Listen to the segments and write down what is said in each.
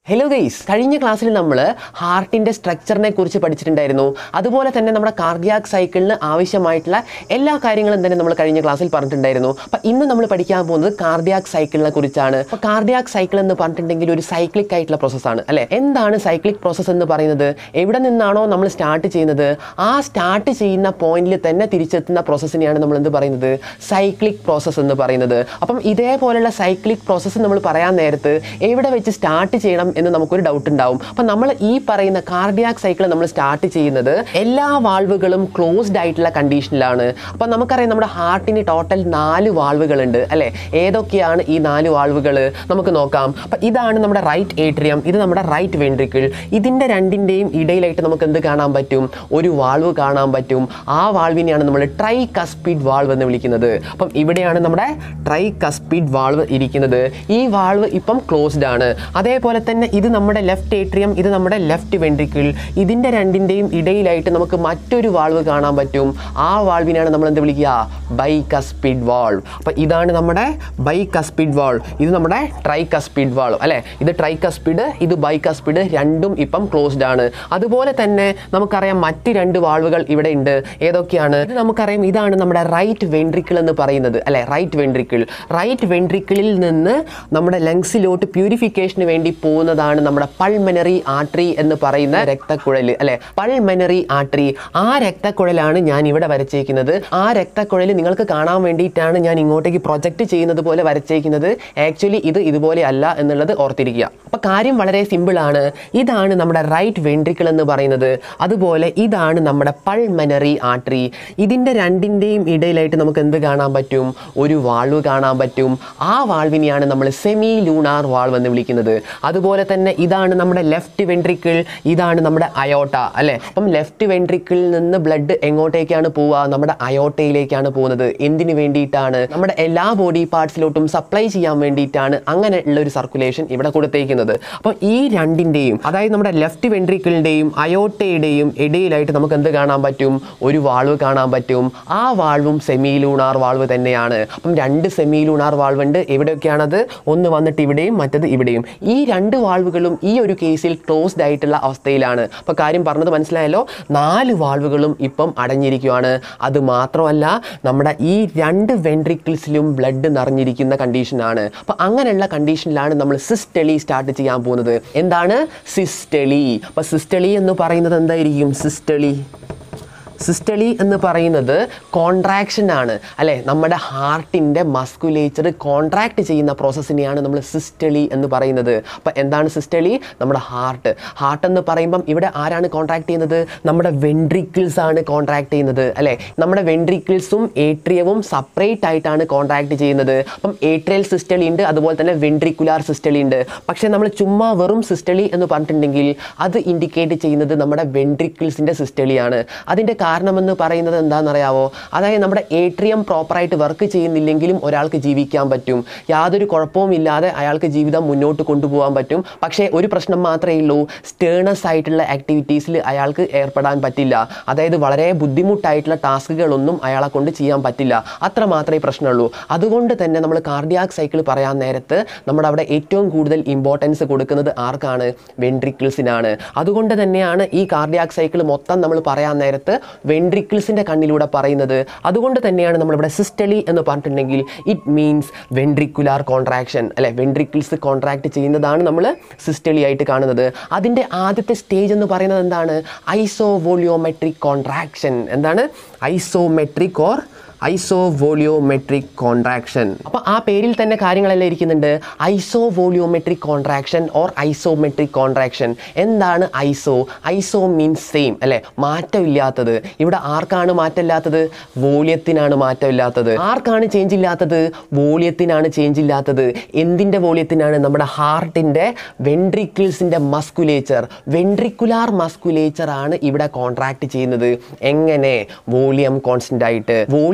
hello guys കഴിഞ്ഞ ക്ലാസ്സിൽ നമ്മൾ ഹാർട്ടിൻ്റെ സ്ട്രക്ചറിനെ കുറിച്ച് പഠിച്ചിട്ടുണ്ടായിരുന്നു അതുപോലെ തന്നെ നമ്മുടെ കാർഡിയാക് സൈക്കിളിന് ആവശ്യമായിട്ടുള്ള എല്ലാ കാര്യങ്ങളും തന്നെ നമ്മൾ കഴിഞ്ഞ ക്ലാസ്സിൽ പറഞ്ഞിട്ടുണ്ടായിരുന്നു അപ്പം ഇന്ന് നമ്മൾ പഠിക്കാൻ പോകുന്നത് കാർഡിയാക് സൈക്കിളിനെ കുറിച്ചാണ് അപ്പോൾ കാർഡിയാക് സൈക്കിൾ എന്ന് പറഞ്ഞിട്ടുണ്ടെങ്കിൽ ഒരു സൈക്ലിക് ആയിട്ടുള്ള പ്രോസസ്സാണ് അല്ലേ എന്താണ് സൈക്ലിക് പ്രോസസ്സ് എന്ന് പറയുന്നത് എവിടെ നിന്നാണോ നമ്മൾ സ്റ്റാർട്ട് ചെയ്യുന്നത് ആ സ്റ്റാർട്ട് ചെയ്യുന്ന പോയിന്റിൽ തന്നെ തിരിച്ചെത്തുന്ന പ്രോസസ്സിനെയാണ് നമ്മൾ എന്ത് പറയുന്നത് സൈക്ലിക് പ്രോസസ്സ് എന്ന് പറയുന്നത് അപ്പം ഇതേപോലെയുള്ള സൈക്ലിക് പ്രോസസ്സ് നമ്മൾ പറയാൻ നേരത്ത് എവിടെ വെച്ച് സ്റ്റാർട്ട് ചെയ്യണം എന്ന് നമുക്കൊരു ഡൗട്ട് ഉണ്ടാവും അപ്പം നമ്മൾ ഈ പറയുന്ന കാർഡിയാക് സൈക്കിൾ നമ്മൾ സ്റ്റാർട്ട് ചെയ്യുന്നത് എല്ലാ വാൾവുകളും ക്ലോസ്ഡ് ആയിട്ടുള്ള കണ്ടീഷനിലാണ് അപ്പം നമുക്കറിയാം നമ്മുടെ ഹാർട്ടിന് ടോട്ടൽ നാല് വാൾവുകളുണ്ട് അല്ലേ ഏതൊക്കെയാണ് ഈ നാല് വാൾവുകൾ നമുക്ക് നോക്കാം അപ്പം ഇതാണ് നമ്മുടെ റൈറ്റ് ഏട്രിയം ഇത് നമ്മുടെ റൈറ്റ് വെൻട്രിക്കിൾ ഇതിൻ്റെ രണ്ടിൻ്റെയും ഇടയിലായിട്ട് നമുക്ക് എന്ത് കാണാൻ പറ്റും ഒരു വാൾവ് കാണാൻ പറ്റും ആ വാൾവിനെയാണ് നമ്മൾ ട്രൈ കസ്പിഡ് വാൾവ് എന്ന് വിളിക്കുന്നത് അപ്പം ഇവിടെയാണ് നമ്മുടെ ട്രൈ കസ്പിഡ് വാൾവ് ഇരിക്കുന്നത് ഈ വാൾവ് ഇപ്പം ക്ലോസ്ഡ് ആണ് അതേപോലെ തന്നെ ഇത് നമ്മുടെ ലെഫ്റ്റ് ഏട്രിയം ഇത് നമ്മുടെ ലെഫ്റ്റ് വെൻട്രിക്കിൾ ഇതിൻ്റെ രണ്ടിൻ്റെയും ഇടയിലായിട്ട് നമുക്ക് മറ്റൊരു വാൾവ് കാണാൻ പറ്റും ആ വാൾവിനെയാണ് നമ്മൾ എന്ത് വിളിക്കുക ബൈ കസ്പിഡ് വാൾവ് അപ്പം ഇതാണ് നമ്മുടെ ബൈ കസ്പിഡ് വാൾവ് ഇത് നമ്മുടെ ട്രൈ കസ്പിഡ് വാൾവ് അല്ലേ ഇത് ട്രൈ കസ്പിഡ് ഇത് ബൈ കസ്പിഡ് രണ്ടും ഇപ്പം ക്ലോസ്ഡ് ആണ് അതുപോലെ തന്നെ നമുക്കറിയാം മറ്റ് രണ്ട് വാൾവുകൾ ഇവിടെ ഉണ്ട് ഏതൊക്കെയാണ് ഇത് നമുക്കറിയാം ഇതാണ് നമ്മുടെ റൈറ്റ് വെൻട്രിക്കിൾ എന്ന് പറയുന്നത് അല്ലെ റൈറ്റ് വെൻട്രിക്കിൾ റൈറ്റ് വെൻട്രിക്കിളിൽ നിന്ന് നമ്മുടെ ലങ്സിലോട്ട് പ്യൂരിഫിക്കേഷന് വേണ്ടി പോകുന്നതാണ് നമ്മുടെ പൾമനറി ആർട്ടറി എന്ന് പറയുന്ന രക്തക്കുഴൽ അല്ലെ പൾമനറി ആർട്ടറി ആ രക്തക്കുഴലാണ് ഞാൻ ഇവിടെ വരച്ചേക്കുന്നത് ആ രക്തക്കുഴൽ നിങ്ങൾക്ക് കാണാൻ വേണ്ടിയിട്ടാണ് ഞാൻ ഇങ്ങോട്ടേക്ക് പ്രൊജക്റ്റ് ചെയ്യുന്നത് പോലെ വരച്ചേക്കുന്നത് ആക്ച്വലി ഇത് ഇതുപോലെ അല്ല എന്നുള്ളത് ഓർത്തിരിക്കുക അപ്പൊ കാര്യം വളരെ സിമ്പിൾ ആണ് ഇതാണ് നമ്മുടെ റൈറ്റ് വെൻട്രിക്കിൾ എന്ന് പറയുന്നത് അതുപോലെ ഇതാണ് നമ്മുടെ പൾമനറി ആർട്ടറി ഇതിൻ്റെ രണ്ടിൻ്റെയും ഇടയിലായിട്ട് നമുക്ക് എന്ത് കാണാൻ പറ്റും ഒരു വാൾവ് കാണാൻ പറ്റും ആ വാൾവിനെയാണ് നമ്മൾ സെമി ലൂണാർ വാൾവ് എന്ന് വിളിക്കുന്നത് അതുപോലെ തന്നെ ഇതാണ് നമ്മുടെ ലെഫ്റ്റ് വെൻട്രിക്കിൾ ഇതാണ് നമ്മുടെ അയോട്ട അല്ലേ അപ്പം ലെഫ്റ്റ് വെൻട്രിക്കിളിൽ നിന്ന് ബ്ലഡ് എങ്ങോട്ടേക്കാണ് പോവുക നമ്മുടെ അയോട്ടയിലേക്കാണ് പോകുന്നത് എന്തിനു വേണ്ടിയിട്ടാണ് നമ്മുടെ എല്ലാ ബോഡി പാർട്സിലോട്ടും സപ്ലൈ ചെയ്യാൻ വേണ്ടിയിട്ടാണ് അങ്ങനെ ഉള്ള ഒരു സർക്കുലേഷൻ ഇവിടെ കൊടുത്തേക്കുന്നത് അപ്പം ഈ രണ്ടിൻ്റെയും അതായത് നമ്മുടെ ലെഫ്റ്റ് വെൻട്രിക്കിളിൻ്റെയും അയോട്ടയുടെയും ഇടയിലായിട്ട് നമുക്ക് എന്ത് കാണാൻ പറ്റും ഒരു വാൾവ് കാണാൻ പറ്റും ആ വാൾവും സെമി ലൂണാർ വാൾവ് തന്നെയാണ് അപ്പം രണ്ട് സെമി ലൂണാർ വാൾവ് ഉണ്ട് എവിടെയൊക്കെയാണത് ഒന്ന് വന്നിട്ട് ഇവിടെയും മറ്റത് ഇവിടെയും ഈ രണ്ട് വാൾവുകളും ഈ ഒരു കേസിൽ ക്ലോസ്ഡ് ആയിട്ടുള്ള അവസ്ഥയിലാണ് അപ്പോൾ കാര്യം പറഞ്ഞത് മനസ്സിലായല്ലോ നാല് വാൾവുകളും ഇപ്പം അടഞ്ഞിരിക്കുകയാണ് അത് മാത്രമല്ല നമ്മുടെ ഈ രണ്ട് വെൻട്രിക്കിൾസിലും ബ്ലഡ് നിറഞ്ഞിരിക്കുന്ന കണ്ടീഷനാണ് അപ്പോൾ അങ്ങനെയുള്ള കണ്ടീഷനിലാണ് നമ്മൾ സിസ്റ്റളി സ്റ്റാർട്ട് ചെയ്യാൻ പോകുന്നത് എന്താണ് സിസ്റ്റളി അപ്പോൾ സിസ്റ്റളി എന്ന് പറയുന്നത് എന്തായിരിക്കും സിസ്റ്റളി സിസ്റ്റളി എന്ന് പറയുന്നത് കോൺട്രാക്ഷൻ ആണ് അല്ലേ നമ്മുടെ ഹാർട്ടിൻ്റെ മസ്കുലേച്ചർ കോൺട്രാക്ട് ചെയ്യുന്ന പ്രോസസ്സിനെയാണ് നമ്മൾ സിസ്റ്റളി എന്ന് പറയുന്നത് അപ്പോൾ എന്താണ് സിസ്റ്റളി നമ്മുടെ ഹാർട്ട് ഹാർട്ട് എന്ന് പറയുമ്പം ഇവിടെ ആരാണ് കോൺട്രാക്ട് ചെയ്യുന്നത് നമ്മുടെ വെൻട്രിക്കിൾസ് ആണ് കോൺട്രാക്ട് ചെയ്യുന്നത് അല്ലേ നമ്മുടെ വെൻട്രിക്കിൾസും ഏട്രിയവും സെപ്പറേറ്റ് ആയിട്ടാണ് കോൺട്രാക്ട് ചെയ്യുന്നത് അപ്പം ഏട്രിയൽ സിസ്റ്റളി ഉണ്ട് അതുപോലെ തന്നെ വെൻട്രിക്കുലാർ സിസ്റ്റളി ഉണ്ട് പക്ഷേ നമ്മൾ ചുമ്മാ വെറും സിസ്റ്റളി എന്ന് പറഞ്ഞിട്ടുണ്ടെങ്കിൽ അത് ഇൻഡിക്കേറ്റ് ചെയ്യുന്നത് നമ്മുടെ വെൻട്രിക്കിൾസിൻ്റെ സിസ്റ്റളിയാണ് അതിൻ്റെ കാരണമെന്ന് പറയുന്നത് എന്താണെന്നറിയാവോ അതായത് നമ്മുടെ ഏട്രിയം പ്രോപ്പറായിട്ട് വർക്ക് ചെയ്യുന്നില്ലെങ്കിലും ഒരാൾക്ക് ജീവിക്കാൻ പറ്റും യാതൊരു കുഴപ്പവും ഇല്ലാതെ അയാൾക്ക് ജീവിതം മുന്നോട്ട് കൊണ്ടുപോകാൻ പറ്റും പക്ഷേ ഒരു പ്രശ്നം മാത്രമേ ഉള്ളൂ സ്റ്റേണസ് ആയിട്ടുള്ള ആക്ടിവിറ്റീസിൽ അയാൾക്ക് ഏർപ്പെടാൻ പറ്റില്ല അതായത് വളരെ ബുദ്ധിമുട്ടായിട്ടുള്ള ടാസ്കുകളൊന്നും അയാളെ കൊണ്ട് ചെയ്യാൻ പറ്റില്ല അത്ര മാത്രമേ പ്രശ്നമുള്ളൂ അതുകൊണ്ട് തന്നെ നമ്മൾ കാർഡിയാക് സൈക്കിൾ പറയാൻ നേരത്ത് നമ്മുടെ അവിടെ ഏറ്റവും കൂടുതൽ ഇമ്പോർട്ടൻസ് കൊടുക്കുന്നത് ആർക്കാണ് വെൻട്രിക്കിൾസിനാണ് അതുകൊണ്ട് തന്നെയാണ് ഈ കാർഡിയാക് സൈക്കിൾ മൊത്തം നമ്മൾ പറയാൻ നേരത്ത് വെൻട്രിക്കിൾസിൻ്റെ കണ്ണിലൂടെ പറയുന്നത് അതുകൊണ്ട് തന്നെയാണ് നമ്മളിവിടെ സിസ്റ്റളി എന്ന് പറഞ്ഞിട്ടുണ്ടെങ്കിൽ ഇറ്റ് മീൻസ് വെൻട്രിക്കുലാർ കോൺട്രാക്ഷൻ അല്ലെ വെൻട്രിക്കിൾസ് കോൺട്രാക്ട് ചെയ്യുന്നതാണ് നമ്മൾ സിസ്റ്റളി ആയിട്ട് കാണുന്നത് അതിൻ്റെ ആദ്യത്തെ സ്റ്റേജ് എന്ന് പറയുന്നത് എന്താണ് ഐസോ വോളിയോമെട്രിക് കോൺട്രാക്ഷൻ എന്താണ് isometric or isovolumetric contraction അപ്പോൾ ആ പേരിൽ തന്നെ കാര്യങ്ങളെല്ലാം ഇരിക്കുന്നുണ്ട് isovolumetric contraction or isometric contraction എന്താണ് ഐസോ ഐസോ മീൻസ് സെയിം അല്ലേ മാറ്റമില്ലാത്തത് ഇവിടെ ആർക്കാണ് മാറ്റമില്ലാത്തത് വോളിയത്തിനാണ് മാറ്റമില്ലാത്തത് ആർക്കാണ് ചേഞ്ച് ഇല്ലാത്തത് വോളിയത്തിനാണ് ചേഞ്ച് ഇല്ലാത്തത് എന്തിൻ്റെ വോളിയത്തിനാണ് നമ്മുടെ ഹാർട്ടിൻ്റെ വെൻട്രിക്കിൾസിൻ്റെ മസ്കുലേച്ചർ വെൻട്രിക്കുലാർ മസ്കുലേച്ചർ ആണ് ഇവിടെ കോൺട്രാക്ട് ചെയ്യുന്നത് എങ്ങനെ വോളിയം കോൺസ്റ്റൻ്റ് ആയിട്ട് വോളിയം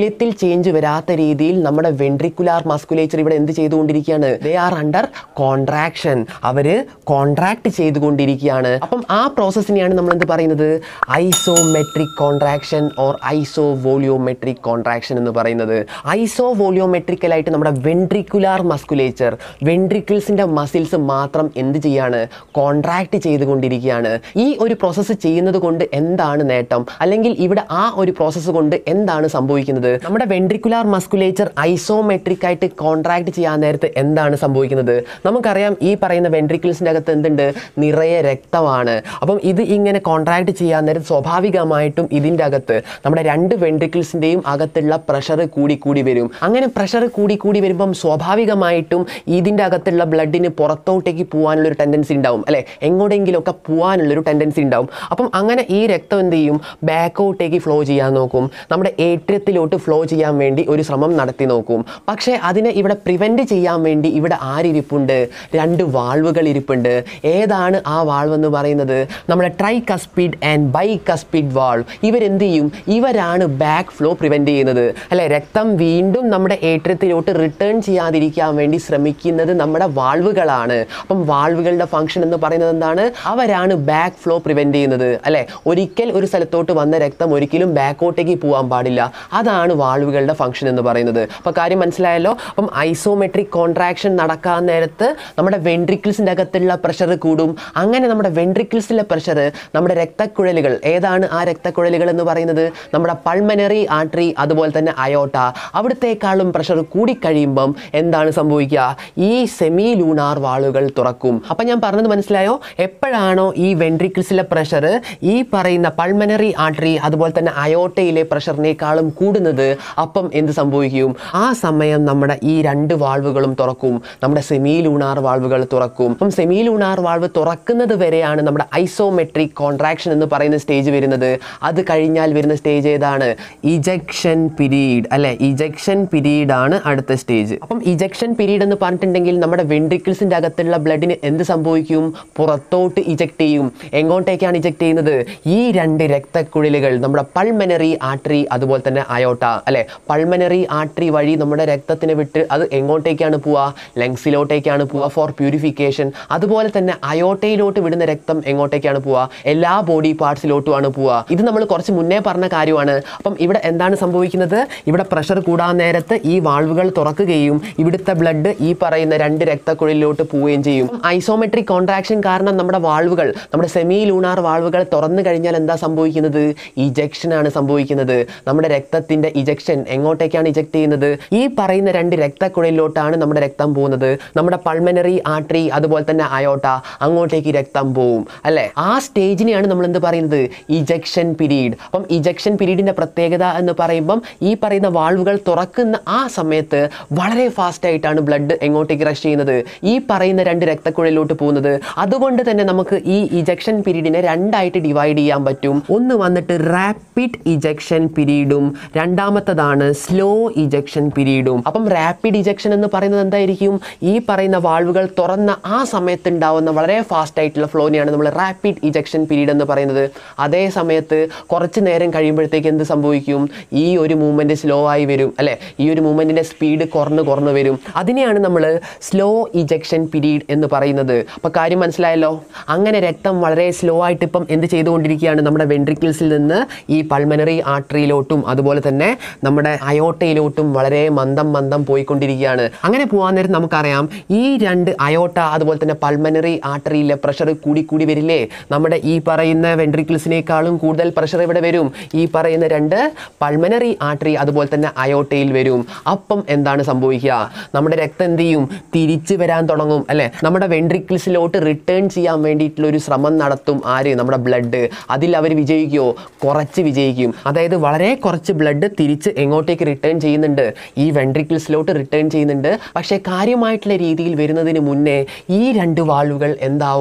സമയത്തിൽ ചേഞ്ച് വരാത്ത രീതിയിൽ നമ്മുടെ വെൻട്രിക്കുലാർ മസ്കുലേച്ചർ ഇവിടെ എന്ത് ചെയ്തുകൊണ്ടിരിക്കുകയാണ് ദേ ആർ അണ്ടർ കോൺട്രാക്ഷൻ അവര് കോൺട്രാക്ട് ചെയ്തുകൊണ്ടിരിക്കുകയാണ് അപ്പം ആ പ്രോസസ്സിനെയാണ് നമ്മൾ എന്ത് പറയുന്നത് isometric contraction or isovolumetric contraction എന്ന് പറയുന്നത് ഐസോ വോളിയോമെട്രിക്കലായിട്ട് നമ്മുടെ വെൻട്രിക്കുലാർ മസ്കുലേച്ചർ വെൻട്രിക്കിൾസിൻ്റെ മസിൽസ് മാത്രം എന്ത് ചെയ്യാണ് കോൺട്രാക്ട് ചെയ്തുകൊണ്ടിരിക്കുകയാണ് ഈ ഒരു പ്രോസസ്സ് ചെയ്യുന്നത് കൊണ്ട് എന്താണ് നേട്ടം അല്ലെങ്കിൽ ഇവിടെ ആ ഒരു പ്രോസസ്സ് കൊണ്ട് എന്താണ് സംഭവിക്കുന്നത് നമ്മുടെ വെൻട്രിക്കുലാർ മസ്കുലേച്ചർ ഐസോമെട്രിക് ആയിട്ട് കോൺട്രാക്ട് ചെയ്യാൻ നേരത്ത് എന്താണ് സംഭവിക്കുന്നത് നമുക്കറിയാം ഈ പറയുന്ന വെൻട്രിക്കിൾസിൻ്റെ അകത്ത് എന്തുണ്ട് നിറയെ രക്തമാണ് അപ്പം ഇത് ഇങ്ങനെ കോൺട്രാക്ട് ചെയ്യാൻ നേരം സ്വാഭാവികമായിട്ടും ഇതിൻ്റെ അകത്ത് നമ്മുടെ രണ്ട് വെൻട്രിക്കിൾസിൻ്റെയും അകത്തുള്ള പ്രഷർ കൂടി കൂടി വരും അങ്ങനെ പ്രഷർ കൂടി കൂടി വരുമ്പം സ്വാഭാവികമായിട്ടും ഇതിൻ്റെ അകത്തുള്ള ബ്ലഡിന് പുറത്തോട്ടേക്ക് പോകാനുള്ളൊരു ടെൻഡൻസി ഉണ്ടാവും അല്ലെ എങ്ങോട്ടെങ്കിലുമൊക്കെ പോകാനുള്ളൊരു ടെൻഡൻസി ഉണ്ടാവും അപ്പം അങ്ങനെ ഈ രക്തം എന്ത് ചെയ്യും ബാക്കോട്ടേക്ക് ഫ്ലോ ചെയ്യാൻ നോക്കും നമ്മുടെ ഏട്രിയത്തിലോട്ട് ഫ്ലോ ചെയ്യാൻ വേണ്ടി ഒരു ശ്രമം നടത്തി നോക്കും പക്ഷേ അതിനെ ഇവിടെ പ്രിവെൻറ്റ് ചെയ്യാൻ വേണ്ടി ഇവിടെ ആരിരിപ്പുണ്ട് രണ്ട് വാൾവുകൾ ഇരിപ്പുണ്ട് ഏതാണ് ആ വാൾവ് എന്ന് പറയുന്നത് നമ്മുടെ tricuspid and bicuspid valve ഇവരെന്ത് ചെയ്യും ഇവരാണ് ബാക്ക് ഫ്ലോ പ്രിവെൻറ്റ് ചെയ്യുന്നത് അല്ലെ രക്തം വീണ്ടും നമ്മുടെ ഏട്രിയത്തിലോട്ട് റിട്ടേൺ ചെയ്യാതിരിക്കാൻ വേണ്ടി ശ്രമിക്കുന്നത് നമ്മുടെ വാൾവുകളാണ് അപ്പം വാൾവുകളുടെ ഫംഗ്ഷൻ എന്ന് പറയുന്നത് എന്താണ് അവരാണ് ബാക്ക് ഫ്ലോ പ്രിവെൻറ്റ് ചെയ്യുന്നത് അല്ലെ ഒരിക്കൽ ഒരു സ്ഥലത്തോട്ട് വന്ന രക്തം ഒരിക്കലും ബാക്കോട്ടേക്ക് പോകാൻ പാടില്ല അതാണ് വാൾവുകളുടെ ഫംഗ്ഷൻ എന്ന് പറയുന്നത് അപ്പോൾ കാര്യം മനസ്സിലായല്ലോ അപ്പം ഐസോമെട്രിക് കോൺട്രാക്ഷൻ നടക്കാൻ നേരത്ത് നമ്മുടെ വെൻട്രിക്കിൾസിൻ്റെ അകത്തുള്ള പ്രഷർ കൂടും അങ്ങനെ നമ്മുടെ വെൻട്രിക്കിൾസിലെ പ്രഷർ നമ്മുടെ രക്തക്കുഴലുകൾ ഏതാണ് ആ രക്തക്കുഴലുകൾ എന്ന് പറയുന്നത് നമ്മുടെ പൾമനറി ആർട്ടറി അതുപോലെ തന്നെ അയോട്ട അവിടത്തേക്കാളും പ്രഷർ കൂടിക്കഴിയുമ്പം എന്താണ് സംഭവിക്കുക ഈ സെമി ലൂണാർ വാളുകൾ തുറക്കും അപ്പം ഞാൻ പറഞ്ഞത് മനസ്സിലായോ എപ്പോഴാണോ ഈ വെൻട്രിക്കിൾസിലെ പ്രഷർ ഈ പറയുന്ന പൾമനറി ആർട്ടറി അതുപോലെ തന്നെ അയോട്ടയിലെ പ്രഷറിനേക്കാളും കൂടുന്നത് അപ്പം എന്ത് സംഭവിക്കും ആ സമയം നമ്മുടെ ഈ രണ്ട് വാൾവുകളും തുറക്കും നമ്മുടെ സെമി ലൂണാർ വാൾവുകൾ തുറക്കും അപ്പം സെമി ലൂണാർ വാൾവ് തുറക്കുന്നത് വരെയാണ് നമ്മുടെ ഐസോമെട്രിക് കോൺട്രാക്ഷൻ എന്ന് പറയുന്ന സ്റ്റേജ് വരുന്നത് അത് കഴിഞ്ഞാൽ വരുന്ന സ്റ്റേജ് ഏതാണ് ഇജക്ഷൻ പീരീഡ് അല്ലെ ഇജക്ഷൻ പീരീഡ് ആണ് അടുത്ത സ്റ്റേജ് അപ്പം ഇജക്ഷൻ പീരീഡ് എന്ന് പറഞ്ഞിട്ടുണ്ടെങ്കിൽ നമ്മുടെ വെൻട്രിക്കിൾസിന്റെ അകത്തുള്ള ബ്ലഡിന് എന്ത് സംഭവിക്കും പുറത്തോട്ട് ഇജക്ട് ചെയ്യും എങ്ങോട്ടേക്കാണ് ഇജക്ട് ചെയ്യുന്നത് ഈ രണ്ട് രക്തക്കുഴലുകൾ നമ്മുടെ പൾമനറി ആർട്ടറി അതുപോലെ തന്നെ അയോട്ട അല്ലെ പൾമനറി ആർട്ടറി വഴി നമ്മുടെ രക്തത്തിനെ വിട്ട് അത് എങ്ങോട്ടേക്കാണ് പോവുക ലങ്സിലോട്ടേക്കാണ് പോവുക ഫോർ പ്യൂരിഫിക്കേഷൻ അതുപോലെ തന്നെ അയോട്ടയിലോട്ട് വിടുന്ന രക്തം എങ്ങോട്ടേക്കാണ് പോവുക എല്ലാ ബോഡി പാർട്സിലോട്ടുമാണ് പോവുക ഇത് നമ്മൾ കുറച്ച് മുന്നേ പറഞ്ഞ കാര്യമാണ് അപ്പം ഇവിടെ എന്താണ് സംഭവിക്കുന്നത് ഇവിടെ പ്രഷർ കൂടാൻ നേരത്ത് ഈ വാൾവുകൾ തുറക്കുകയും ഇവിടുത്തെ ബ്ലഡ് ഈ പറയുന്ന രണ്ട് രക്തക്കുഴലിലോട്ട് പോവുകയും ചെയ്യും ഐസോമെട്രിക് കോൺട്രാക്ഷൻ കാരണം നമ്മുടെ വാൾവുകൾ നമ്മുടെ സെമി ലൂണാർ വാൾവുകൾ തുറന്നു കഴിഞ്ഞാൽ എന്താ സംഭവിക്കുന്നത് ഇജക്ഷൻ ആണ് സംഭവിക്കുന്നത് നമ്മുടെ രക്തത്തിന്റെ ഇജക്ഷൻ എങ്ങോട്ടേക്കാണ് ഇജക്ട് ചെയ്യുന്നത് ഈ പറയുന്ന രണ്ട് രക്തക്കുഴലിലോട്ടാണ് നമ്മുടെ രക്തം പോകുന്നത് നമ്മുടെ പൾമനറി ആർട്ടറി അതുപോലെ തന്നെ അയോട്ട അങ്ങോട്ടേക്ക് രക്തം പോവും അല്ലെ ആ സ്റ്റേജിനെയാണ് നമ്മൾ എന്ത് പറയുന്നത് ഇജക്ഷൻ പീരീഡ് അപ്പം ഇജക്ഷൻ പീരീഡിന്റെ പ്രത്യേകത എന്ന് പറയുമ്പം ഈ പറയുന്ന വാൾവുകൾ തുറക്കുന്ന ആ സമയത്ത് വളരെ ഫാസ്റ്റ് ആയിട്ടാണ് ബ്ലഡ് എങ്ങോട്ടേക്ക് റഷ് ചെയ്യുന്നത് ഈ പറയുന്ന രണ്ട് രക്തക്കുഴലിലോട്ട് പോകുന്നത് അതുകൊണ്ട് തന്നെ നമുക്ക് ഈ ഇജക്ഷൻ പീരീഡിനെ രണ്ടായിട്ട് ഡിവൈഡ് ചെയ്യാൻ പറ്റും ഒന്ന് വന്നിട്ട് റാപ്പിഡ് ഇജക്ഷൻ പീരീഡും രണ്ടാമത്തതാണ് സ്ലോ ഇജക്ഷൻ പീരീഡും അപ്പം റാപ്പിഡ് ഇജക്ഷൻ എന്ന് പറയുന്നത് എന്തായിരിക്കും ഈ പറയുന്ന വാൾവുകൾ തുറന്ന ആ സമയത്ത് ഉണ്ടാവുന്ന വളരെ ഫാസ്റ്റ് ആയിട്ടുള്ള ഫ്ലോനെയാണ് നമ്മൾ റാപ്പിഡ് ഇജക്ഷൻ പീരീഡ് എന്ന് പറയുന്നത് അതേ സമയത്ത് കുറച്ച് നേരം കഴിയുമ്പോഴത്തേക്ക് എന്ത് സംഭവിക്കും ഈ ഒരു മൂവ്മെൻറ്റ് സ്ലോ ആയി വരും അല്ലേ ഈ ഒരു മൂവ്മെൻറ്റിൻ്റെ സ്പീഡ് കുറഞ്ഞ് കുറഞ്ഞ് വരും അതിനെയാണ് നമ്മൾ സ്ലോ ഇജക്ഷൻ പീരീഡ് എന്ന് പറയുന്നത് അപ്പോൾ കാര്യം മനസ്സിലായല്ലോ അങ്ങനെ രക്തം വളരെ സ്ലോ ആയിട്ട് ഇപ്പം എന്ത് ചെയ്തുകൊണ്ടിരിക്കുകയാണ് നമ്മുടെ വെൻട്രിക്കിൾസിൽ നിന്ന് ഈ പൾമനറി ആർട്ടറിയിലോട്ടും അതുപോലെ തന്നെ നമ്മുടെ അയോട്ടയിലോട്ടും വളരെ മന്ദം മന്ദം പോയിക്കൊണ്ടിരിക്കുകയാണ് അങ്ങനെ പോകാൻ നേരം നമുക്കറിയാം ഈ രണ്ട് അയോട്ട അതുപോലെ തന്നെ പൾമനറി ആർട്ടറിയിലെ പ്രഷർ കൂടി കൂടി വരില്ലേ നമ്മുടെ ഈ പറയുന്ന വെൻട്രിക്കിൾസിനേക്കാളും കൂടുതൽ പ്രഷർ ഇവിടെ വരും ഈ പറയുന്ന രണ്ട് പൾമനറി ആർട്ടറി അതുപോലെ തന്നെ അയോട്ടയിൽ വരും അപ്പം എന്താണ് സംഭവിക്കുക നമ്മുടെ രക്തം എന്ത് ചെയ്യും തിരിച്ചു വരാൻ തുടങ്ങും അല്ലെ നമ്മുടെ വെൻട്രിക്കിൾസിലോട്ട് റിട്ടേൺ ചെയ്യാൻ വേണ്ടിയിട്ടുള്ള ഒരു ശ്രമം നടത്തും ആര് നമ്മുടെ ബ്ലഡ് അതിൽ അവർ വിജയിക്കുമോ കുറച്ച് വിജയിക്കും അതായത് വളരെ കുറച്ച് ബ്ലഡ് തിരിച്ച് എങ്ങോട്ടേക്ക് റിട്ടേൺ ചെയ്യുന്നുണ്ട് ഈ വെൻട്രിക്കിൾസിലോട്ട് റിട്ടേൺ ചെയ്യുന്നുണ്ട് പക്ഷേ കാര്യമായിട്ടുള്ള രീതിയിൽ വരുന്നതിന് മുന്നേ ഈ രണ്ട് വാൾവുകൾ എന്താവും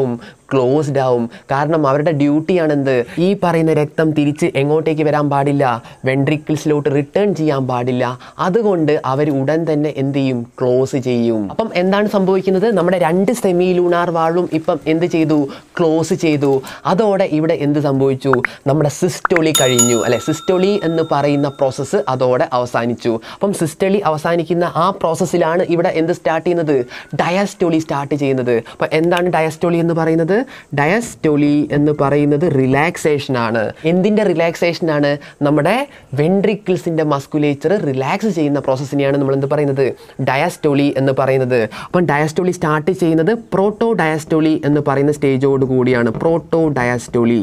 ക്ലോസ്ഡ് ആവും കാരണം അവരുടെ ഡ്യൂട്ടിയാണ് എന്ത് ഈ പറയുന്ന രക്തം തിരിച്ച് എങ്ങോട്ടേക്ക് വരാൻ പാടില്ല വെൻട്രിക്കിൾസിലോട്ട് റിട്ടേൺ ചെയ്യാൻ പാടില്ല അതുകൊണ്ട് അവർ ഉടൻ തന്നെ എന്ത് ചെയ്യും ക്ലോസ് ചെയ്യും അപ്പം എന്താണ് സംഭവിക്കുന്നത് നമ്മുടെ രണ്ട് സെമി ലൂണാർ വാൾവും ഇപ്പം എന്ത് ചെയ്തു ക്ലോസ് ചെയ്തു അതോടെ ഇവിടെ എന്ത് സംഭവിച്ചു നമ്മുടെ സിസ്റ്റോളി കഴിഞ്ഞു അല്ലെ സിസ്റ്റോളി എന്ന് പറയുന്ന പ്രോസസ്സ് അതോടെ അവസാനിച്ചു അപ്പം സിസ്റ്റോളി അവസാനിക്കുന്ന ആ പ്രോസസ്സിലാണ് ഇവിടെ എന്ത് സ്റ്റാർട്ട് ചെയ്യുന്നത് ഡയസ്റ്റോളി സ്റ്റാർട്ട് ചെയ്യുന്നത് അപ്പം എന്താണ് ഡയസ്റ്റോളി എന്ന് പറയുന്നത് ഡയസ്റ്റോളി എന്ന് പറയുന്നത് റിലാക്സേഷൻ ആണ് എന്തിൻ്റെ റിലാക്സേഷൻ ആണ് നമ്മുടെ വെൻട്രിക്കിൾസിൻ്റെ മസ്കുലേച്ചർ റിലാക്സ് ചെയ്യുന്ന പ്രോസസ്സിനെയാണ് നമ്മൾ എന്ത് പറയുന്നത് ഡയസ്റ്റോളി എന്ന് പറയുന്നത് അപ്പം ഡയസ്റ്റോളി സ്റ്റാർട്ട് ചെയ്യുന്നത് പ്രോട്ടോ ഡയസ്റ്റോളി എന്ന് പറയുന്ന സ്റ്റേജോട് കൂടിയാണ് പ്രോട്ടോ ഡയസ്റ്റോളി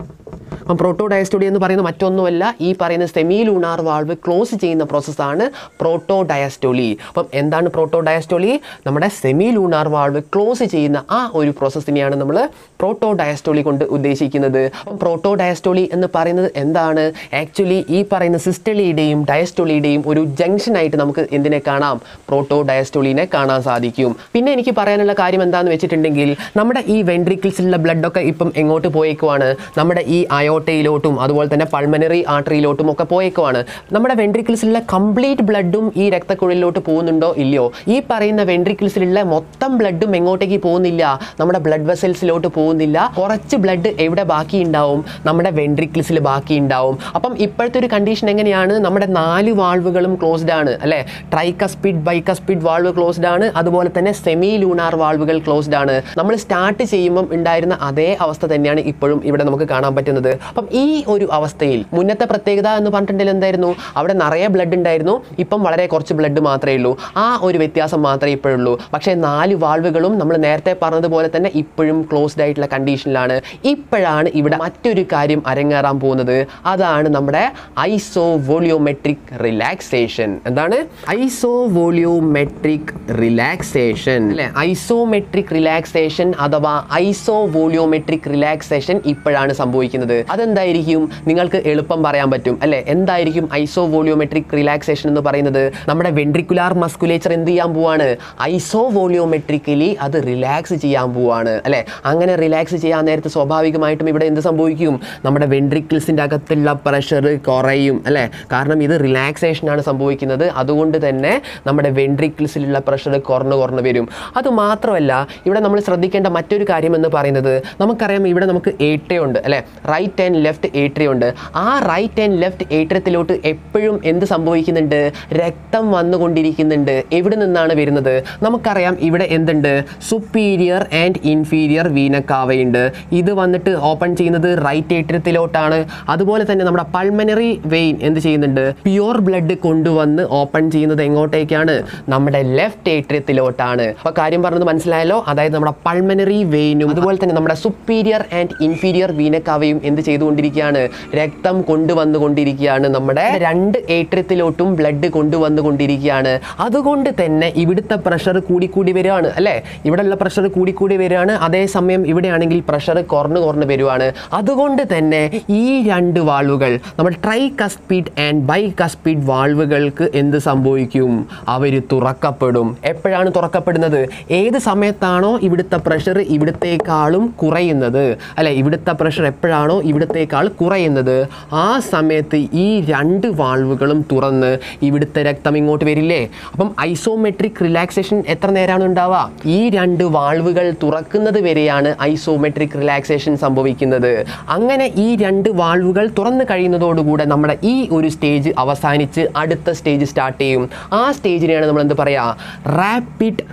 അപ്പം പ്രോട്ടോ ഡയസ്റ്റോളി എന്ന് പറയുന്നത് മറ്റൊന്നുമല്ല ഈ പറയുന്ന സെമി ലൂണാർ വാൾവ് ക്ലോസ് ചെയ്യുന്ന പ്രോസസ്സാണ് പ്രോട്ടോ ഡയസ്റ്റോളി അപ്പം എന്താണ് പ്രോട്ടോ ഡയസ്റ്റോളി നമ്മുടെ സെമി ലൂണാർ വാൾവ് ക്ലോസ് ചെയ്യുന്ന ആ ഒരു പ്രോസസ്സിനെയാണ് നമ്മൾ പ്രോട്ടോ ഡയസ്റ്റോളി കൊണ്ട് ഉദ്ദേശിക്കുന്നത് അപ്പം പ്രോട്ടോ ഡയസ്റ്റോളി എന്ന് പറയുന്നത് എന്താണ് ആക്ച്വലി ഈ പറയുന്ന സിസ്റ്റളിയുടെയും ഡയസ്റ്റോളിയുടെയും ഒരു ജംഗ്ഷൻ ആയിട്ട് നമുക്ക് എന്തിനെ കാണാം പ്രോട്ടോ ഡയസ്റ്റോളിനെ കാണാൻ സാധിക്കും പിന്നെ എനിക്ക് പറയാനുള്ള കാര്യം എന്താണെന്ന് വെച്ചിട്ടുണ്ടെങ്കിൽ നമ്മുടെ ഈ വെൻട്രിക്കിൾസിലുള്ള ബ്ലഡൊക്കെ ഇപ്പം എങ്ങോട്ട് പോയേക്കുവാണ് നമ്മുടെ ഈ അയോട്ടയിലോട്ടും അതുപോലെ തന്നെ പൾമനറി ആർട്ടറിയിലോട്ടും ഒക്കെ പോയേക്കുവാണ് നമ്മുടെ വെൻട്രിക്കിൾസിലുള്ള കംപ്ലീറ്റ് ബ്ലഡും ഈ രക്തക്കുഴലിലോട്ട് പോകുന്നുണ്ടോ ഇല്ലയോ ഈ പറയുന്ന വെൻട്രിക്കിൾസിലുള്ള മൊത്തം ബ്ലഡും എങ്ങോട്ടേക്ക് പോകുന്നില്ല നമ്മുടെ ബ്ലഡ് വെസൽസിലോട്ട് പോകുന്നില്ല കുറച്ച് ബ്ലഡ് എവിടെ ബാക്കി ഉണ്ടാവും നമ്മുടെ വെൻട്രിക്കിൾസിൽ ബാക്കി ഉണ്ടാവും അപ്പം ഇപ്പോഴത്തെ ഒരു കണ്ടീഷൻ എങ്ങനെയാണ് നമ്മുടെ നാല് വാൾവുകളും ക്ലോസ്ഡ് ആണ് അല്ലേ ട്രൈകസ്പിഡ് ബൈകസ്പിഡ് വാൾവ് ക്ലോസ്ഡ് ആണ് അതുപോലെ തന്നെ സെമി ലൂണാർ വാൾവുകൾ ക്ലോസ്ഡ് ആണ് നമ്മൾ സ്റ്റാർട്ട് ചെയ്യുമ്പം ഉണ്ടായിരുന്ന അതേ അവസ്ഥ തന്നെയാണ് ഇപ്പോഴും ഇവിടെ നമുക്ക് കാണാൻ പറ്റുന്നത് അപ്പം ഈ ഒരു അവസ്ഥയിൽ മുന്നത്തെ പ്രത്യേകത എന്ന് പറഞ്ഞിട്ടുണ്ടെങ്കിൽ എന്തായിരുന്നു അവിടെ നിറയെ ബ്ലഡ് ഉണ്ടായിരുന്നു ഇപ്പം വളരെ കുറച്ച് ബ്ലഡ് മാത്രമേ ഉള്ളൂ ആ ഒരു വ്യത്യാസം മാത്രമേ ഇപ്പോഴുള്ളൂ പക്ഷേ നാല് വാൾവുകളും നമ്മൾ നേരത്തെ പറഞ്ഞതുപോലെ തന്നെ ഇപ്പോഴും ക്ലോസ്ഡ് ആയിട്ടുള്ള കണ്ടീഷനിലാണ് ഇപ്പോഴാണ് ഇവിടെ മറ്റൊരു കാര്യം അരങ്ങേറാൻ പോകുന്നത് അതാണ് നമ്മുടെ ഐസോ വോളിയോമെട്രിക് റിലാക്സേഷൻ എന്താണ് ഐസോ വോളിയോമെട്രിക് റിലാക്സേഷൻ അല്ലെ ഐസോമെട്രിക് റിലാക്സേഷൻ അഥവാ ഐസോ വോളിയോമെട്രിക് റിലാക്സേഷൻ ഇപ്പോഴാണ് സംഭവിക്കുന്നത് അതെന്തായിരിക്കും നിങ്ങൾക്ക് എളുപ്പം പറയാൻ പറ്റും അല്ലെ എന്തായിരിക്കും ഐസോ വോളിയോമെട്രിക് റിലാക്സേഷൻ എന്ന് പറയുന്നത് നമ്മുടെ വെൻട്രിക്കുലാർ മസ്കുലേച്ചർ എന്ത് ചെയ്യാൻ പോവാണ് ഐസോ വോളിയോമെട്രിക്കലി അത് റിലാക്സ് ചെയ്യാൻ പോവാണ് അല്ലെ അങ്ങനെ റിലാക്സ് ചെയ്യാൻ നേരത്ത് സ്വാഭാവികമായിട്ടും ഇവിടെ എന്ത് സംഭവിക്കും നമ്മുടെ വെൻട്രിക്കിൾസിൻ്റെ അകത്തുള്ള പ്രഷർ കുറയും അല്ലെ കാരണം ഇത് റിലാക്സേഷൻ ആണ് സംഭവിക്കുന്നത് അതുകൊണ്ട് തന്നെ നമ്മുടെ വെൻട്രിക്കിൾസിലുള്ള പ്രഷർ കുറഞ്ഞു കുറഞ്ഞു വരും അത് മാത്രമല്ല ഇവിടെ നമ്മൾ ശ്രദ്ധിക്കേണ്ട മറ്റൊരു കാര്യം എന്ന് പറയുന്നത് നമുക്കറിയാം ഇവിടെ നമുക്ക് ഏട്രിയ ഉണ്ട് അല്ലെ റൈറ്റ് ആൻഡ് ലെഫ്റ്റ് ഏട്രിയ ഉണ്ട് ആ റൈറ്റ് ആൻഡ് ലെഫ്റ്റ് ഏട്രിയത്തിലോട്ട് എപ്പോഴും എന്ത് സംഭവിക്കുന്നുണ്ട് രക്തം വന്നുകൊണ്ടിരിക്കുന്നുണ്ട് എവിടെ നിന്നാണ് വരുന്നത് നമുക്കറിയാം ഇവിടെ എന്തുണ്ട് സുപ്പീരിയർ ആൻഡ് ഇൻഫീരിയർ വീനക്കാവയുണ്ട് ഇത് വന്നിട്ട് ഓപ്പൺ ചെയ്യുന്നത് റൈറ്റ് ഏട്രിയത്തിലോട്ടാണ് അതുപോലെ തന്നെ നമ്മുടെ പൾമനറി വെയിൻ എന്ത് ചെയ്യുന്നുണ്ട് പ്യുവർ ബ്ലഡ് കൊണ്ടുവന്ന് ഓപ്പൺ ചെയ്യുന്നത് എങ്ങോട്ടേക്കാണ് നമ്മുടെ ലെഫ്റ്റ് ഏട്രിയത്തിലോട്ടാണ് അപ്പോൾ കാര്യം പറഞ്ഞത് മനസ്സിലായല്ലോ അതായത് നമ്മുടെ പൾമനറി വെയിനും അതുപോലെ തന്നെ നമ്മുടെ സുപ്പീരിയർ ആൻഡ് ഇൻഫീരിയർ വീനക്കാവയും എന്ത് ചെയ്തുകൊണ്ടിരിക്കുകയാണ് രക്തം കൊണ്ടുവന്നുകൊണ്ടിരിക്കുകയാണ് നമ്മുടെ രണ്ട് ഏട്രിയത്തിലോട്ടും ബ്ലഡ് കൊണ്ടുവന്നുകൊണ്ടിരിക്കുകയാണ് അതുകൊണ്ട് തന്നെ ഇവിടുത്തെ പ്രഷർ കൂടിക്കൂടി വരികയാണ് അല്ലേ ഇവിടെയുള്ള പ്രഷർ കൂടിക്കൂടി വരികയാണ് അതേസമയം ഇവിടെയാണെങ്കിൽ പ്രഷർ കുറഞ്ഞു കുറഞ്ഞു വരുവാണ് അതുകൊണ്ട് തന്നെ ഈ രണ്ട് വാൾവുകൾ നമ്മുടെ tricuspid and bicuspid വാൾവുകൾക്ക് എന്ത് സംഭവിക്കും അവർ തുറക്കപ്പെടും എപ്പോഴാണ് തുറക്കപ്പെടുന്നത് ഏത് സമയത്താണോ ഇവിടുത്തെ പ്രഷർ ഇവിടത്തേക്കാളും കുറയുന്നത് അല്ലെ ഇവിടുത്തെ പ്രഷർ എപ്പോഴാണോ ഇവിടത്തേക്കാൾ കുറയുന്നത് ആ സമയത്ത് ഈ രണ്ട് വാൾവുകളും തുറന്ന് ഇവിടുത്തെ രക്തം ഇങ്ങോട്ട് വരില്ലേ അപ്പം ഐസോമെട്രിക് റിലാക്സേഷൻ എത്ര നേരമാണ് ഉണ്ടാവുക ഈ രണ്ട് വാൾവുകൾ തുറക്കുന്നത് വരെയാണ് ഐസോമെട്രിക് റിലാക്സേഷൻ സംഭവിക്കുന്നത് അങ്ങനെ ഈ രണ്ട് വാൾവുകൾ തുറന്നു കഴിയുന്നതോടുകൂടെ നമ്മുടെ ഈ ഒരു സ്റ്റേജ് അവസാനിച്ച് അടുത്ത സ്റ്റേജ് സ്റ്റാർട്ട് ചെയ്യും ആ സ്റ്റേജിനെയാണ് നമ്മൾ എന്ത് പറയുക rapid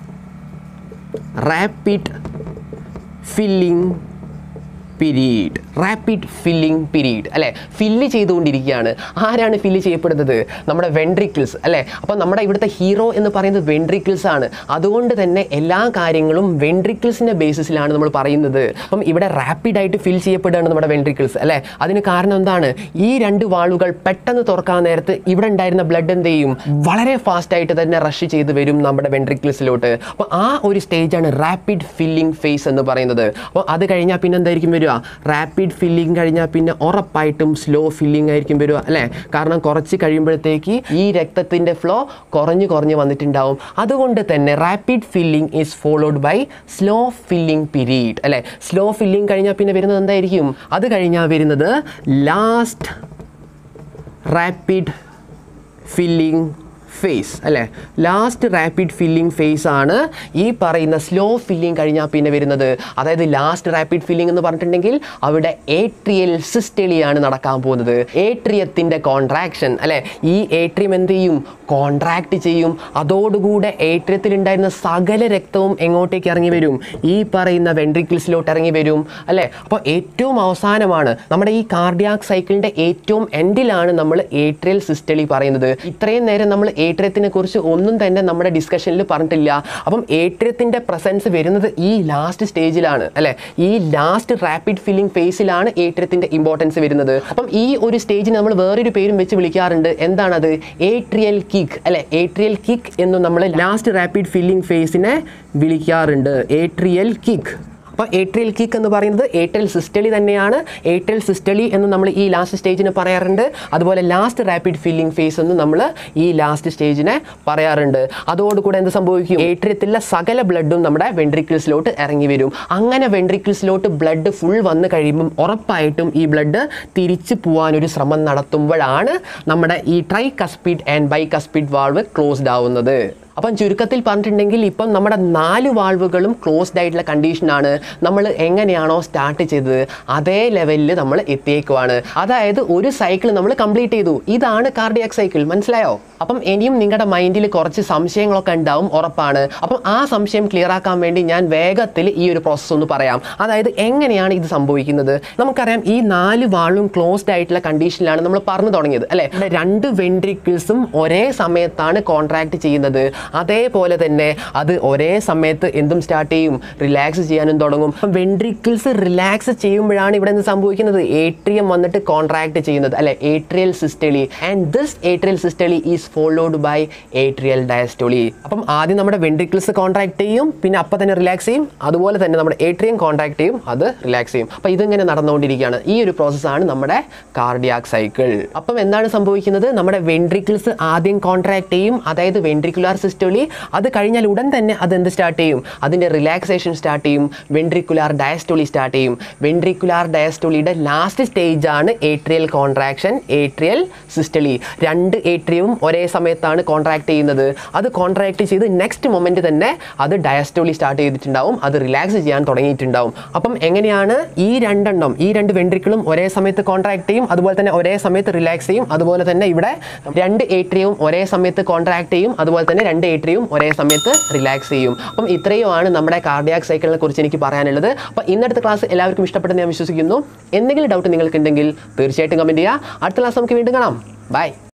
rapid filling period rapid filling period അല്ലേ ഫില്ല് ചെയ്തുകൊണ്ടിരിക്കുകയാണ് ആരാണ് ഫില്ല് ചെയ്യപ്പെടുന്നത് നമ്മുടെ വെൻട്രിക്കിൾസ് അല്ലേ അപ്പോൾ നമ്മുടെ ഇവിടുത്തെ ഹീറോ എന്ന് പറയുന്നത് വെൻട്രിക്കിൾസ് ആണ് അതുകൊണ്ട് തന്നെ എല്ലാ കാര്യങ്ങളും വെൻട്രിക്കിൾസിൻ്റെ ബേസിസിലാണ് നമ്മൾ പറയുന്നത് അപ്പം ഇവിടെ റാപ്പിഡായിട്ട് ഫിൽ ചെയ്യപ്പെടുകയാണ് നമ്മുടെ വെൻട്രിക്കിൾസ് അല്ലേ അതിന് കാരണം എന്താണ് ഈ രണ്ട് വാളുകൾ പെട്ടെന്ന് തുറക്കാൻ നേരത്ത് ഇവിടെ ഉണ്ടായിരുന്ന ബ്ലഡ് എന്ത് ചെയ്യും വളരെ ഫാസ്റ്റ് ആയിട്ട് തന്നെ റഷ് ചെയ്ത് വരും നമ്മുടെ വെൻട്രിക്കിൾസിലോട്ട് അപ്പോൾ ആ ഒരു സ്റ്റേജാണ് റാപ്പിഡ് ഫില്ലിംഗ് ഫേസ് എന്ന് പറയുന്നത് അപ്പോൾ അത് കഴിഞ്ഞാൽ പിന്നെ എന്തായിരിക്കും വരിക വരിക റാപ്പിഡ് ഫില്ലിംഗ് കഴിഞ്ഞാൽ പിന്നെ ഉറപ്പായിട്ടും സ്ലോ ഫില്ലിംഗ് ആയിരിക്കും വരിക അല്ലേ കാരണം കുറച്ച് കഴിയുമ്പോഴത്തേക്ക് ഈ രക്തത്തിൻ്റെ ഫ്ലോ കുറഞ്ഞു കുറഞ്ഞ് വന്നിട്ടുണ്ടാവും അതുകൊണ്ട് തന്നെ rapid filling is followed by slow filling period അല്ലേ സ്ലോ ഫില്ലിംഗ് കഴിഞ്ഞാൽ പിന്നെ വരുന്നത് എന്തായിരിക്കും അത് കഴിഞ്ഞാൽ വരുന്നത് ലാസ്റ്റ് റാപ്പിഡ് ഫില്ലിംഗ് ഫേസ് അല്ലേ ലാസ്റ്റ് റാപ്പിഡ് ഫില്ലിംഗ് ഫേസ് ആണ് ഈ പറയുന്ന സ്ലോ ഫില്ലിംഗ് കഴിഞ്ഞാൽ പിന്നെ വരുന്നത് അതായത് ലാസ്റ്റ് റാപ്പിഡ് ഫില്ലിംഗ് എന്ന് പറഞ്ഞിട്ടുണ്ടെങ്കിൽ അവിടെ ഏട്രിയൽ സിസ്റ്റലിയാണ് നടക്കാൻ പോകുന്നത് ഏട്രിയത്തിൻ്റെ കോൺട്രാക്ഷൻ അല്ലേ ഈ ഏട്രിയം എന്ത് ചെയ്യും കോൺട്രാക്ട് ചെയ്യും അതോടുകൂടെ ഏട്രിയത്തിൽ ഉണ്ടായിരുന്ന സകല രക്തവും എങ്ങോട്ടേക്ക് ഇറങ്ങി വരും ഈ പറയുന്ന വെൻട്രിക്കിൾസിലോട്ട് ഇറങ്ങി വരും അല്ലേ അപ്പോൾ ഏറ്റവും അവസാനമാണ് നമ്മുടെ ഈ കാർഡിയാക് സൈക്കിളിൻ്റെ ഏറ്റവും എൻഡിലാണ് നമ്മൾ ഏട്രിയൽ സിസ്റ്റലി പറയുന്നത് ഇത്രയും നേരം നമ്മൾ ഏട്രിയത്തിനെ കുറിച്ച് ഒന്നും തന്നെ നമ്മുടെ ഡിസ്കഷനിൽ പറഞ്ഞിട്ടില്ല അപ്പം ഏട്രിയത്തിൻ്റെ പ്രസൻസ് വരുന്നത് ഈ ലാസ്റ്റ് സ്റ്റേജിലാണ് അല്ലേ ഈ ലാസ്റ്റ് റാപ്പിഡ് ഫില്ലിംഗ് ഫേസിലാണ് ഏട്രിയത്തിൻ്റെ ഇമ്പോർട്ടൻസ് വരുന്നത് അപ്പം ഈ ഒരു സ്റ്റേജിന് നമ്മൾ വേറൊരു പേരും വെച്ച് വിളിക്കാറുണ്ട് എന്താണത് ഏട്രിയൽ കിക്ക് അല്ലെ ഏട്രിയൽ കിക്ക് എന്ന് നമ്മൾ ലാസ്റ്റ് റാപ്പിഡ് ഫില്ലിംഗ് ഫേസിനെ വിളിക്കാറുണ്ട് ഏട്രിയൽ കിക്ക് അപ്പോൾ ഏട്രിയൽ കിക്ക് എന്ന് പറയുന്നത് ഏട്രിയൽ സിസ്റ്റലി തന്നെയാണ് ഏട്രിയൽ സിസ്റ്റലി എന്ന് നമ്മൾ ഈ ലാസ്റ്റ് സ്റ്റേജിന് പറയാറുണ്ട് അതുപോലെ ലാസ്റ്റ് റാപ്പിഡ് ഫില്ലിംഗ് ഫേസ് എന്ന് നമ്മൾ ഈ ലാസ്റ്റ് സ്റ്റേജിനെ പറയാറുണ്ട് അതോടുകൂടെ എന്ത് സംഭവിക്കും ഏട്രിയത്തിലെ സകല ബ്ലഡും നമ്മുടെ വെൻട്രിക്കിൾസിലോട്ട് ഇറങ്ങി വരും അങ്ങനെ വെൻട്രിക്കിൾസിലോട്ട് ബ്ലഡ് ഫുൾ വന്ന് കഴിയുമ്പം ഉറപ്പായിട്ടും ഈ ബ്ലഡ് തിരിച്ചു പോകാനൊരു ശ്രമം നടത്തുമ്പോഴാണ് നമ്മുടെ ഈ tricuspid and bicuspid valve closed ആവുന്നത് അപ്പം ചുരുക്കത്തിൽ പറഞ്ഞിട്ടുണ്ടെങ്കിൽ ഇപ്പം നമ്മുടെ നാല് വാൾവുകളും ക്ലോസ്ഡ് ആയിട്ടുള്ള കണ്ടീഷനാണ് നമ്മൾ എങ്ങനെയാണോ സ്റ്റാർട്ട് ചെയ്തത് അതേ ലെവലിൽ നമ്മൾ എത്തിയേക്കുവാണ് അതായത് ഒരു സൈക്കിൾ നമ്മൾ കംപ്ലീറ്റ് ചെയ്തു ഇതാണ് കാർഡിയാക് സൈക്കിൾ മനസ്സിലായോ അപ്പം ഇനിയും നിങ്ങളുടെ മൈൻഡിൽ കുറച്ച് സംശയങ്ങളൊക്കെ ഉണ്ടാവും ഉറപ്പാണ് അപ്പം ആ സംശയം ക്ലിയർ ആക്കാൻ വേണ്ടി ഞാൻ വേഗത്തിൽ ഈ ഒരു പ്രോസസ്സ് ഒന്ന് പറയാം അതായത് എങ്ങനെയാണ് ഇത് സംഭവിക്കുന്നത് നമുക്കറിയാം ഈ നാല് വാളും ക്ലോസ്ഡ് ആയിട്ടുള്ള കണ്ടീഷനിലാണ് നമ്മൾ പറഞ്ഞു തുടങ്ങിയത് അല്ലേ ഇവിടെ രണ്ട് വെൻട്രിക്കിൾസും ഒരേ സമയത്താണ് കോൺട്രാക്ട് ചെയ്യുന്നത് അതേപോലെ തന്നെ അത് ഒരേ സമയത്ത് എന്തും സ്റ്റാർട്ട് ചെയ്യും റിലാക്സ് ചെയ്യാനും തുടങ്ങും അപ്പം വെൻട്രിക്കിൾസ് റിലാക്സ് ചെയ്യുമ്പോഴാണ് ഇവിടെ എന്ത് സംഭവിക്കുന്നത് ഏട്രിയം വന്നിട്ട് കോൺട്രാക്ട് ചെയ്യുന്നത് അല്ലെ atrial systole and this atrial systole is followed by atrial diastole അപ്പം ആദ്യം നമ്മുടെ വെൻട്രിക്കിൾസ് കോൺട്രാക്ട് ചെയ്യും പിന്നെ അപ്പം തന്നെ റിലാക്സ് ചെയ്യും അതുപോലെ തന്നെ നമ്മുടെ ഏട്രിയം കോൺട്രാക്ട് ചെയ്യും അത് റിലാക്സ് ചെയ്യും അപ്പം ഇതിങ്ങനെ നടന്നുകൊണ്ടിരിക്കുകയാണ് ഈ ഒരു പ്രോസസ്സാണ് നമ്മുടെ കാർഡിയാക് സൈക്കിൾ അപ്പം എന്താണ് സംഭവിക്കുന്നത് നമ്മുടെ വെൻട്രിക്കിൾസ് ആദ്യം കോൺട്രാക്ട് ചെയ്യും അതായത് വെൻട്രിക്കുലാർ സിസ്റ്റോളി അത് കഴിഞ്ഞാൽ ഉടൻ തന്നെ അത് എന്ത് സ്റ്റാർട്ട് ചെയ്യും അതിൻ്റെ റിലാക്സേഷൻ സ്റ്റാർട്ട് ചെയ്യും വെൻട്രിക്കുലാർ ഡയസ്റ്റോളി സ്റ്റാർട്ട് ചെയ്യും വെൻട്രിക്കുലാർ ഡയസ്റ്റോളിയുടെ ലാസ്റ്റ് സ്റ്റേജ് ആണ് ഏട്രിയൽ കോൺട്രാക്ഷൻ ഏട്രിയൽ സിസ്റ്റലി രണ്ട് ഏട്രിയവും ഒരേ സമയത്താണ് കോൺട്രാക്ട് ചെയ്യുന്നത് അത് കോൺട്രാക്ട് ചെയ്ത് നെക്സ്റ്റ് മൊമെന്റ് തന്നെ അത് ഡയസ്റ്റോളി സ്റ്റാർട്ട് ചെയ്തിട്ടുണ്ടാവും അത് റിലാക്സ് ചെയ്യാൻ തുടങ്ങിയിട്ടുണ്ടാവും അപ്പം എങ്ങനെയാണ് ഈ രണ്ടെണ്ണം ഈ രണ്ട് വെൻട്രിക്കിളും ഒരേ സമയത്ത് കോൺട്രാക്ട് ചെയ്യും അതുപോലെ തന്നെ ഒരേ സമയത്ത് റിലാക്സ് ചെയ്യും അതുപോലെ തന്നെ ഇവിടെ രണ്ട് ഏട്രിയവും ഒരേ സമയത്ത് കോൺട്രാക്ട് ചെയ്യും അതുപോലെ തന്നെ രണ്ട് ഏട്രിയവും ഒരേ സമയത്ത് റിലാക്സ് ചെയ്യും അപ്പം ഇത്രയുമാണ് നമ്മുടെ കാർഡിയാക് സൈക്കിളിനെ കുറിച്ച് എനിക്ക് പറയാനുള്ളത് അപ്പം ഇന്നത്തെ ക്ലാസ് എല്ലാവർക്കും ഇഷ്ടപ്പെട്ടെന്ന് ഞാൻ വിശ്വസിക്കുന്നു എന്തെങ്കിലും ഡൗട്ട് നിങ്ങൾക്കുണ്ടെങ്കിൽ തീർച്ചയായിട്ടും കമൻറ്റ് ചെയ്യുക അടുത്ത ക്ലാസ് നമുക്ക് വീണ്ടും കാണാം ബൈ